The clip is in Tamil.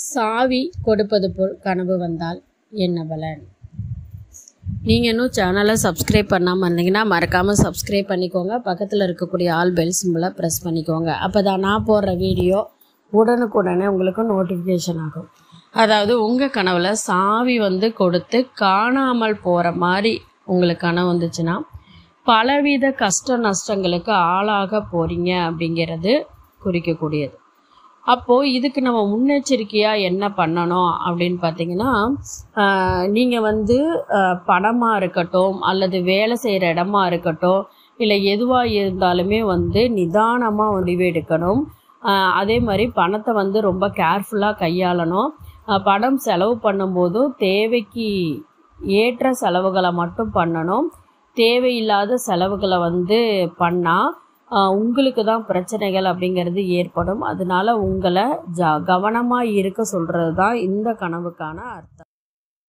சாவி கொடுப்பது போல் கனவு வந்தால் என்ன பலன் நீங்கள் இன்னும் சேனலை சப்ஸ்கிரைப் பண்ணாமல் இருந்தீங்கன்னா மறக்காமல் சப்ஸ்கிரைப் பண்ணிக்கோங்க பக்கத்தில் இருக்கக்கூடிய ஆல் பெல் சிம்பிளை ப்ரெஸ் பண்ணிக்கோங்க அப்போ தான் நான் போடுற வீடியோ உடனுக்குடனே உங்களுக்கு நோட்டிஃபிகேஷன் ஆகும் அதாவது உங்கள் கனவில் சாவி வந்து கொடுத்து காணாமல் போகிற மாதிரி உங்களுக்கு கனவு வந்துச்சுன்னா பலவித கஷ்ட நஷ்டங்களுக்கு ஆளாக போகிறீங்க அப்படிங்கிறது குறிக்கக்கூடியது அப்போது இதுக்கு நம்ம முன்னெச்சரிக்கையாக என்ன பண்ணணும் அப்படின்னு பார்த்தீங்கன்னா நீங்கள் வந்து ஆஹ், பணமா இருக்கட்டும் அல்லது வேலை செய்கிற இடமா இருக்கட்டும் இல்லை எதுவாக இருந்தாலுமே வந்து நிதானமாக முடிவு எடுக்கணும் ஆஹ், அதே மாதிரி பணத்தை வந்து ரொம்ப கேர்ஃபுல்லாக கையாளணும் ஆஹ், பணம் செலவு பண்ணும்போதும் தேவைக்கு ஏற்ற செலவுகளை மட்டும் பண்ணணும் தேவையில்லாத செலவுகளை வந்து பண்ணால் உங்களுக்கு தான் பிரச்சனைகள் அப்படிங்கிறது ஏற்படும் அதனால உங்களை ஜ கவனமாக இருக்க சொல்கிறது தான் இந்த கனவுக்கான அர்த்தம்